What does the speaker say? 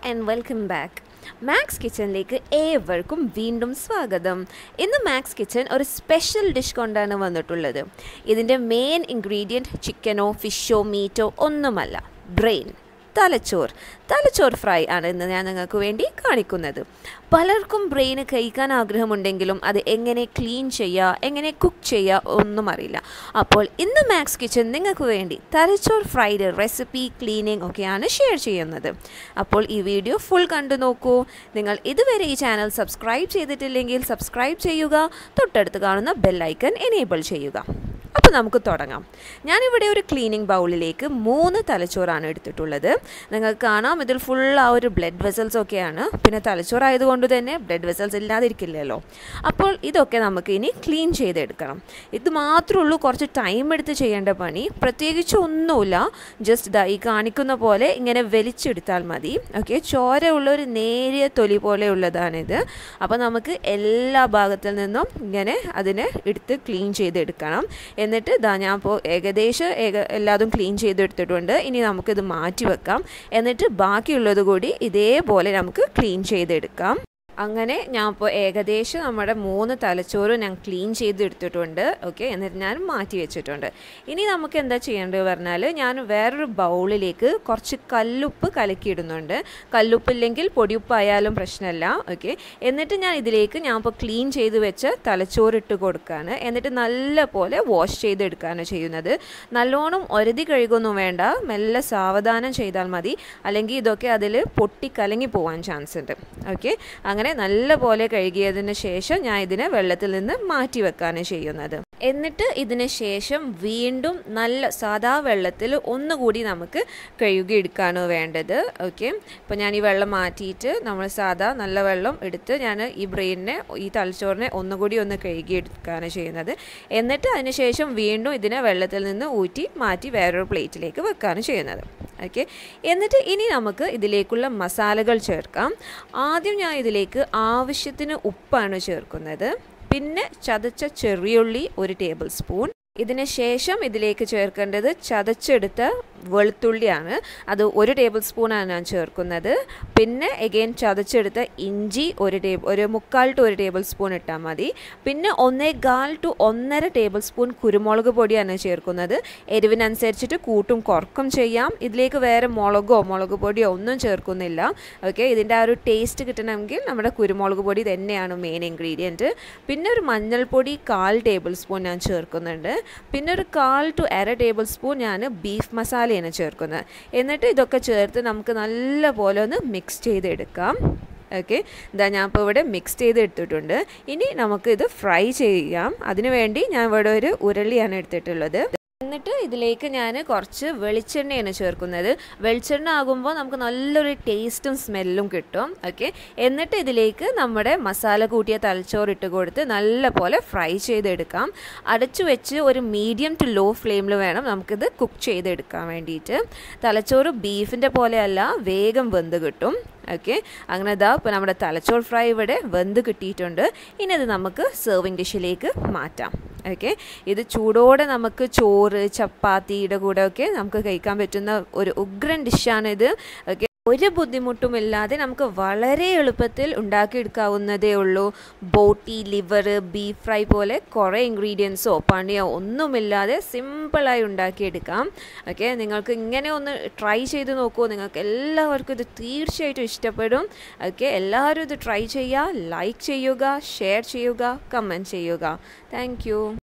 and welcome back max കിച്ചണിലേക്ക് ഏവർക്കും വീണ്ടും സ്വാഗതം ഇന്ന് മാക്സ് കിച്ചൺ ഒരു സ്പെഷ്യൽ ഡിഷ് കൊണ്ടാണ് വന്നിട്ടുള്ളത് ഇതിൻ്റെ മെയിൻ ഇൻഗ്രീഡിയൻറ്റ് ചിക്കനോ ഫിഷോ മീറ്റോ ഒന്നുമല്ല ബ്രെയിൻ തലച്ചോർ തലച്ചോർ ഫ്രൈ ആണ് ഇന്ന് ഞാൻ നിങ്ങൾക്ക് വേണ്ടി കാണിക്കുന്നത് പലർക്കും ബ്രെയിൻ കഴിക്കാൻ ആഗ്രഹമുണ്ടെങ്കിലും അത് എങ്ങനെ ക്ലീൻ ചെയ്യുക എങ്ങനെ കുക്ക് ചെയ്യുക ഒന്നും അറിയില്ല അപ്പോൾ ഇന്ന് മാക്സ് കിച്ചൺ നിങ്ങൾക്ക് വേണ്ടി തലച്ചോർ ഫ്രൈഡ് റെസിപ്പി ക്ലീനിങ് ഒക്കെയാണ് ഷെയർ ചെയ്യുന്നത് അപ്പോൾ ഈ വീഡിയോ ഫുൾ കണ്ടു നോക്കൂ നിങ്ങൾ ഇതുവരെ ഈ ചാനൽ സബ്സ്ക്രൈബ് ചെയ്തിട്ടില്ലെങ്കിൽ സബ്സ്ക്രൈബ് ചെയ്യുക തൊട്ടടുത്ത് കാണുന്ന ബെല്ലൈക്കൺ എനേബിൾ ചെയ്യുക അപ്പോൾ നമുക്ക് തുടങ്ങാം ഞാനിവിടെ ഒരു ക്ലീനിങ് ബൗളിലേക്ക് മൂന്ന് തലച്ചോറാണ് എടുത്തിട്ടുള്ളത് നിങ്ങൾക്ക് കാണാം ഇതിൽ ഫുൾ ആ ഒരു ബ്ലഡ് വെസൽസ് ഒക്കെയാണ് പിന്നെ തലച്ചോറായതുകൊണ്ട് തന്നെ ബ്ലഡ് വെസൽസ് ഇല്ലാതിരിക്കില്ലല്ലോ അപ്പോൾ ഇതൊക്കെ നമുക്ക് ഇനി ക്ലീൻ ചെയ്തെടുക്കണം ഇത് മാത്രമേ ഉള്ളൂ കുറച്ച് ടൈം എടുത്ത് ചെയ്യേണ്ട പണി പ്രത്യേകിച്ച് ഒന്നുമില്ല ജസ്റ്റ് ഇതാ ഈ കാണിക്കുന്ന പോലെ ഇങ്ങനെ വലിച്ചെടുത്താൽ മതി ഓക്കെ ചോര ഉള്ള ഒരു നേരിയ തൊലി പോലെയുള്ളതാണിത് അപ്പോൾ നമുക്ക് എല്ലാ ഭാഗത്തിൽ നിന്നും ഇങ്ങനെ അതിനെ എടുത്ത് ക്ലീൻ ചെയ്തെടുക്കണം എന്നിട്ട് ഇതാ ഞാൻ ഇപ്പോൾ ഏകദേശം ഏക എല്ലാതും ക്ലീൻ ചെയ്തെടുത്തിട്ടുണ്ട് ഇനി നമുക്കിത് മാറ്റി വെക്കാം എന്നിട്ട് ബാക്കിയുള്ളത് കൂടി ഇതേപോലെ നമുക്ക് ക്ലീൻ ചെയ്തെടുക്കാം അങ്ങനെ ഞാൻ ഇപ്പോൾ ഏകദേശം നമ്മുടെ മൂന്ന് തലച്ചോറ് ഞാൻ ക്ലീൻ ചെയ്തെടുത്തിട്ടുണ്ട് ഓക്കെ എന്നിട്ട് ഞാൻ മാറ്റി വെച്ചിട്ടുണ്ട് ഇനി നമുക്ക് എന്താ ചെയ്യേണ്ടത് പറഞ്ഞാൽ ഞാൻ വേറൊരു ബൗളിലേക്ക് കുറച്ച് കല്ലുപ്പ് കലക്കിയിടുന്നുണ്ട് കല്ലുപ്പില്ലെങ്കിൽ പൊടിയുപ്പായാലും പ്രശ്നമല്ല ഓക്കെ എന്നിട്ട് ഞാൻ ഇതിലേക്ക് ഞാൻ ഇപ്പോൾ ക്ലീൻ ചെയ്ത് വെച്ച തലച്ചോറ് ഇട്ട് കൊടുക്കുകയാണ് എന്നിട്ട് നല്ല പോലെ വാഷ് ചെയ്തെടുക്കുകയാണ് ചെയ്യുന്നത് നല്ലോണം ഒരതി കഴുകൊന്നും വേണ്ട മെല്ലെ സാവധാനം ചെയ്താൽ മതി അല്ലെങ്കിൽ ഇതൊക്കെ അതിൽ പൊട്ടി കലങ്ങി പോകാൻ ചാൻസ് ഉണ്ട് ഓക്കെ അങ്ങനെ നല്ല പോലെ കഴുകിയതിന് ശേഷം ഞാൻ ഇതിനെ വെള്ളത്തിൽ നിന്ന് മാറ്റി വെക്കാണ് ചെയ്യുന്നത് എന്നിട്ട് ഇതിന് ശേഷം വീണ്ടും നല്ല സാധാ വെള്ളത്തിൽ ഒന്നുകൂടി നമുക്ക് കഴുകിയെടുക്കുകയാണ് വേണ്ടത് ഓക്കെ ഇപ്പോൾ ഞാൻ ഈ വെള്ളം മാറ്റിയിട്ട് നമ്മൾ സാധാ നല്ല വെള്ളം എടുത്ത് ഞാൻ ഈ ബ്രെയിനിനെ ഈ തലച്ചോറിനെ ഒന്നുകൂടി ഒന്ന് കഴുകിയെടുക്കുകയാണ് ചെയ്യുന്നത് എന്നിട്ട് അതിന് ശേഷം വീണ്ടും ഇതിനെ വെള്ളത്തിൽ നിന്ന് ഊറ്റി മാറ്റി വേറൊരു പ്ലേറ്റിലേക്ക് വെക്കുകയാണ് ചെയ്യുന്നത് ഓക്കെ എന്നിട്ട് ഇനി നമുക്ക് ഇതിലേക്കുള്ള മസാലകൾ ചേർക്കാം ആദ്യം ഞാൻ ഇതിലേക്ക് ആവശ്യത്തിന് ഉപ്പാണ് ചേർക്കുന്നത് പിന്നെ ചതച്ച ചെറിയുള്ളി ഒരു ടേബിൾ സ്പൂൺ ഇതിന് ശേഷം ഇതിലേക്ക് ചേർക്കേണ്ടത് ചതച്ചെടുത്ത വെളുത്തുള്ളിയാണ് അത് ഒരു ടേബിൾ സ്പൂണാണ് ഞാൻ ചേർക്കുന്നത് പിന്നെ എഗെയിൻ ചതച്ചെടുത്ത ഇഞ്ചി ഒരു ടേബിൾ ഒരു മുക്കാൽ ടു ഒരു ടേബിൾ സ്പൂൺ ഇട്ടാൽ മതി പിന്നെ ഒന്നേകാൽ ടു ഒന്നര ടേബിൾ സ്പൂൺ കുരുമുളക് പൊടിയാണ് ചേർക്കുന്നത് എരിവിനനുസരിച്ചിട്ട് കൂട്ടും കുറക്കും ചെയ്യാം ഇതിലേക്ക് വേറെ മുളകോ മുളക് പൊടിയോ ഒന്നും ചേർക്കുന്നില്ല ഓക്കെ ഇതിൻ്റെ ആ ഒരു ടേസ്റ്റ് കിട്ടണമെങ്കിൽ നമ്മുടെ കുരുമുളക് പൊടി തന്നെയാണ് മെയിൻ ഇൻഗ്രീഡിയൻറ്റ് പിന്നെ ഒരു മഞ്ഞൾപ്പൊടി കാൽ ടേബിൾ സ്പൂൺ ഞാൻ ചേർക്കുന്നുണ്ട് പിന്നെ ഒരു കാൽ ടു അര ടേബിൾ സ്പൂൺ ഞാൻ ബീഫ് മസാലയാണ് ചേർക്കുന്നത് എന്നിട്ട് ഇതൊക്കെ ചേർത്ത് നമുക്ക് നല്ല പോലെ ഒന്ന് മിക്സ് ചെയ്തെടുക്കാം ഓക്കെ ഇതാ ഞാൻ ഇപ്പോൾ ഇവിടെ മിക്സ് ചെയ്ത് എടുത്തിട്ടുണ്ട് ഇനി നമുക്ക് ഇത് ഫ്രൈ ചെയ്യാം അതിനു വേണ്ടി ഞാൻ ഇവിടെ ഒരു ഉരുളിയാണ് എടുത്തിട്ടുള്ളത് എന്നിട്ട് ഇതിലേക്ക് ഞാൻ കുറച്ച് വെളിച്ചെണ്ണയാണ് ചേർക്കുന്നത് വെളിച്ചെണ്ണ ആകുമ്പോൾ നമുക്ക് നല്ലൊരു ടേസ്റ്റും സ്മെല്ലും കിട്ടും ഓക്കെ എന്നിട്ട് ഇതിലേക്ക് നമ്മുടെ മസാല കൂട്ടിയ തലച്ചോറ് ഇട്ട് കൊടുത്ത് നല്ല പോലെ ഫ്രൈ ചെയ്തെടുക്കാം അടച്ചു വെച്ച് ഒരു മീഡിയം ടു ലോ ഫ്ലെയിമിൽ വേണം നമുക്കിത് കുക്ക് ചെയ്തെടുക്കാൻ വേണ്ടിയിട്ട് തലച്ചോറ് ബീഫിൻ്റെ പോലെയല്ല വേഗം വെന്ത് കിട്ടും ഓക്കെ അങ്ങനെ ഇതാ ഇപ്പോൾ നമ്മുടെ തലച്ചോർ ഫ്രൈ ഇവിടെ വെന്ത് കിട്ടിയിട്ടുണ്ട് ഇനി അത് നമുക്ക് സെർവിങ് ഡിഷിലേക്ക് മാറ്റാം ഓക്കെ ഇത് ചൂടോടെ നമുക്ക് ചോറ് ചപ്പാത്തിയുടെ കൂടെ ഒക്കെ നമുക്ക് കഴിക്കാൻ പറ്റുന്ന ഒരു ഉഗ്രൻ ഡിഷാണിത് ഓക്കെ ഒരു ബുദ്ധിമുട്ടുമില്ലാതെ നമുക്ക് വളരെ എളുപ്പത്തിൽ ഉണ്ടാക്കിയെടുക്കാവുന്നതേ ഉള്ളൂ ബോട്ടി ലിവർ ബീഫ് ഫ്രൈ പോലെ കുറേ ഇൻഗ്രീഡിയൻസോ പണിയോ ഒന്നുമില്ലാതെ സിമ്പിളായി ഉണ്ടാക്കിയെടുക്കാം ഓക്കെ നിങ്ങൾക്ക് ഇങ്ങനെ ഒന്ന് ട്രൈ ചെയ്ത് നോക്കൂ നിങ്ങൾക്ക് എല്ലാവർക്കും ഇത് തീർച്ചയായിട്ടും ഇഷ്ടപ്പെടും ഓക്കെ എല്ലാവരും ഇത് ട്രൈ ചെയ്യുക ലൈക്ക് ചെയ്യുക ഷെയർ ചെയ്യുക കമൻറ്റ് ചെയ്യുക താങ്ക്